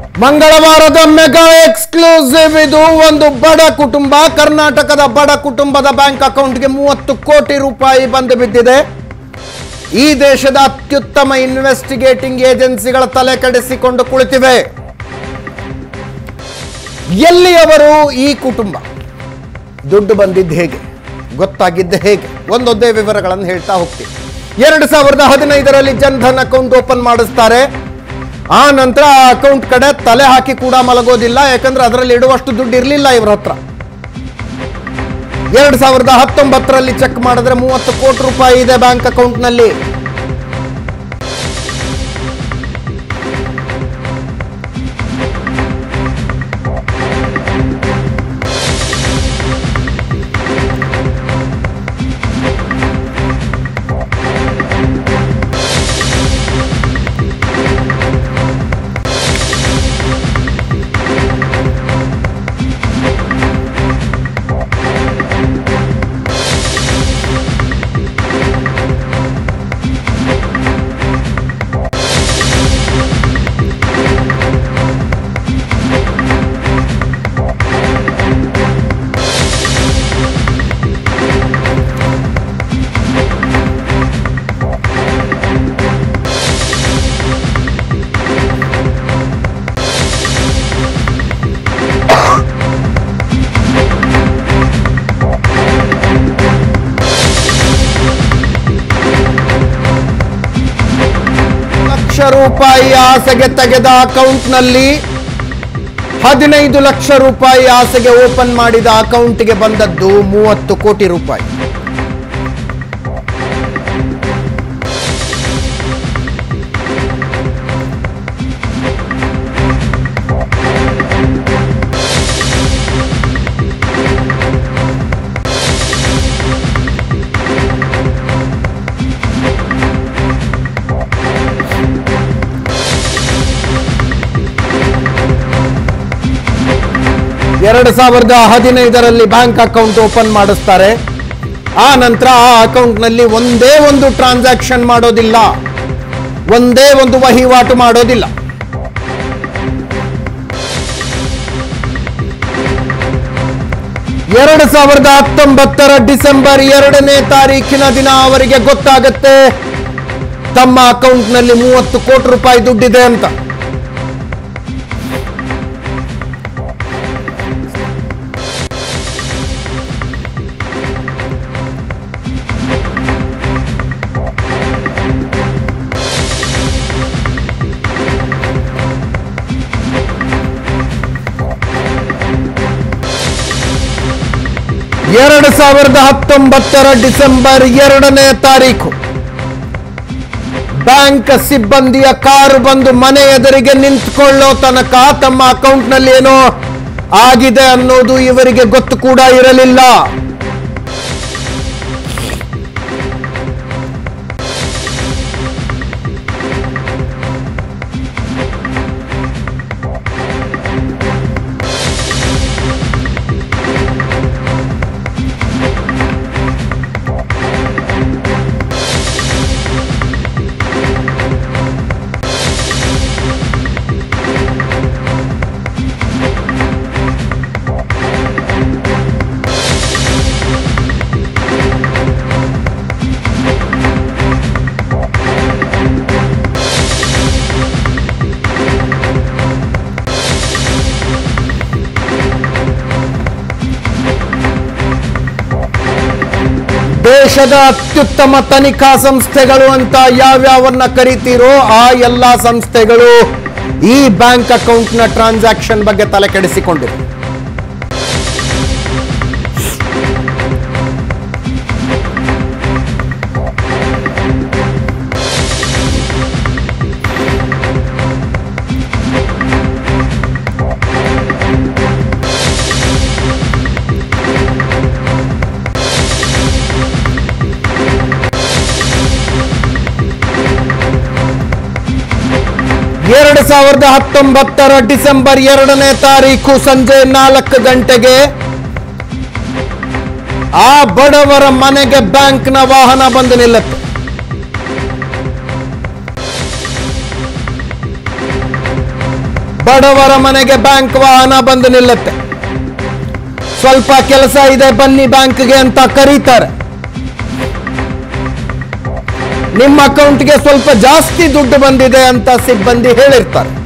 ಮಂಗಳವಾರದ mega exclusive ಇದು ಒಂದು ಬಡ ಕುಟುಂಬ ಕರ್ನಾಟಕದ ಬಡ ಕುಟುಂಬದ ಬ್ಯಾಂಕ್ ಅಕೌಂಟ್ಗೆ ಮೂವತ್ತು ಕೋಟಿ ರೂಪಾಯಿ ಬಂದು ಬಿದ್ದಿದೆ ಈ ದೇಶದ ಅತ್ಯುತ್ತಮ ಇನ್ವೆಸ್ಟಿಗೇಟಿಂಗ್ ಏಜೆನ್ಸಿಗಳ ತಲೆ ಕೆಡಿಸಿಕೊಂಡು ಕುಳಿತಿವೆ ಎಲ್ಲಿಯವರು ಈ ಕುಟುಂಬ ದುಡ್ಡು ಬಂದಿದ್ದು ಹೇಗೆ ಗೊತ್ತಾಗಿದ್ದು ಹೇಗೆ ಒಂದೊಂದೇ ವಿವರಗಳನ್ನು ಹೇಳ್ತಾ ಹೋಗ್ತೀವಿ ಎರಡು ಸಾವಿರದ ಹದಿನೈದರಲ್ಲಿ ಜನ್ಧನ್ ಅಕೌಂಟ್ ಓಪನ್ ಮಾಡಿಸ್ತಾರೆ ಆ ನಂತರ ಆ ಅಕೌಂಟ್ ಕಡೆ ತಲೆ ಹಾಕಿ ಕೂಡ ಮಲಗೋದಿಲ್ಲ ಯಾಕಂದ್ರೆ ಅದರಲ್ಲಿ ಇಡುವಷ್ಟು ದುಡ್ಡು ಇರಲಿಲ್ಲ ಇವ್ರ ಹತ್ರ ಎರಡು ಸಾವಿರದ ಹತ್ತೊಂಬತ್ತರಲ್ಲಿ ಚೆಕ್ ಮಾಡಿದ್ರೆ ಮೂವತ್ತು ಕೋಟಿ ರೂಪಾಯಿ ಇದೆ ಬ್ಯಾಂಕ್ ಅಕೌಂಟ್ನಲ್ಲಿ ಲಕ್ಷ ರೂಪಾಯಿ ಆಸೆಗೆ ತೆಗೆದ ಅಕೌಂಟ್ನಲ್ಲಿ ಹದಿನೈದು ಲಕ್ಷ ರೂಪಾಯಿ ಆಸೆಗೆ ಓಪನ್ ಮಾಡಿದ ಅಕೌಂಟ್ಗೆ ಬಂದದ್ದು ಮೂವತ್ತು ಕೋಟಿ ರೂಪಾಯಿ ಎರಡು ಸಾವಿರದ ಹದಿನೈದರಲ್ಲಿ ಬ್ಯಾಂಕ್ ಅಕೌಂಟ್ ಓಪನ್ ಮಾಡಿಸ್ತಾರೆ ಆ ನಂತರ ಆ ಅಕೌಂಟ್ನಲ್ಲಿ ಒಂದೇ ಒಂದು ಟ್ರಾನ್ಸಾಕ್ಷನ್ ಮಾಡೋದಿಲ್ಲ ಒಂದೇ ಒಂದು ವಹಿವಾಟು ಮಾಡೋದಿಲ್ಲ ಎರಡು ಸಾವಿರದ ಹತ್ತೊಂಬತ್ತರ ಡಿಸೆಂಬರ್ ಎರಡನೇ ತಾರೀಕಿನ ದಿನ ಅವರಿಗೆ ಗೊತ್ತಾಗತ್ತೆ ತಮ್ಮ ಅಕೌಂಟ್ನಲ್ಲಿ ಮೂವತ್ತು ಕೋಟಿ ರೂಪಾಯಿ ದುಡ್ಡಿದೆ ಅಂತ ಎರಡು ಸಾವಿರದ ಹತ್ತೊಂಬತ್ತರ ಡಿಸೆಂಬರ್ ಎರಡನೇ ತಾರೀಕು ಬ್ಯಾಂಕ್ ಸಿಬ್ಬಂದಿಯ ಕಾರು ಬಂದು ಮನೆ ಎದುರಿಗೆ ನಿಂತ್ಕೊಳ್ಳೋ ತನಕ ತಮ್ಮ ಅಕೌಂಟ್ನಲ್ಲಿ ಏನೋ ಆಗಿದೆ ಅನ್ನೋದು ಇವರಿಗೆ ಗೊತ್ತು ಕೂಡ ಇರಲಿಲ್ಲ ದೇಶದ ಅತ್ಯುತ್ತಮ ತನಿಖಾ ಸಂಸ್ಥೆಗಳು ಅಂತ ಯಾವ್ಯಾವನ್ನ ಕರಿತೀರೋ ಆ ಎಲ್ಲಾ ಸಂಸ್ಥೆಗಳು ಈ ಬ್ಯಾಂಕ್ ಅಕೌಂಟ್ನ ಟ್ರಾನ್ಸಾಕ್ಷನ್ ಬಗ್ಗೆ ತಲೆ ಕೆಡಿಸಿಕೊಂಡಿದೆ ಎರಡು ಸಾವಿರದ ಹತ್ತೊಂಬತ್ತರ ಡಿಸೆಂಬರ್ ಎರಡನೇ ತಾರೀಕು ಸಂಜೆ ನಾಲ್ಕು ಗಂಟೆಗೆ ಆ ಬಡವರ ಮನೆಗೆ ಬ್ಯಾಂಕ್ನ ವಾಹನ ಬಂದು ನಿಲ್ಲುತ್ತೆ ಬಡವರ ಮನೆಗೆ ಬ್ಯಾಂಕ್ ವಾಹನ ಬಂದು ನಿಲ್ಲುತ್ತೆ ಸ್ವಲ್ಪ ಕೆಲಸ ಇದೆ ಬನ್ನಿ ಬ್ಯಾಂಕ್ಗೆ ಅಂತ ಕರೀತಾರೆ ನಿಮ್ಮ ಅಕೌಂಟ್ಗೆ ಸ್ವಲ್ಪ ಜಾಸ್ತಿ ದುಡ್ಡು ಬಂದಿದೆ ಅಂತ ಸಿಬ್ಬಂದಿ ಹೇಳಿರ್ತಾರೆ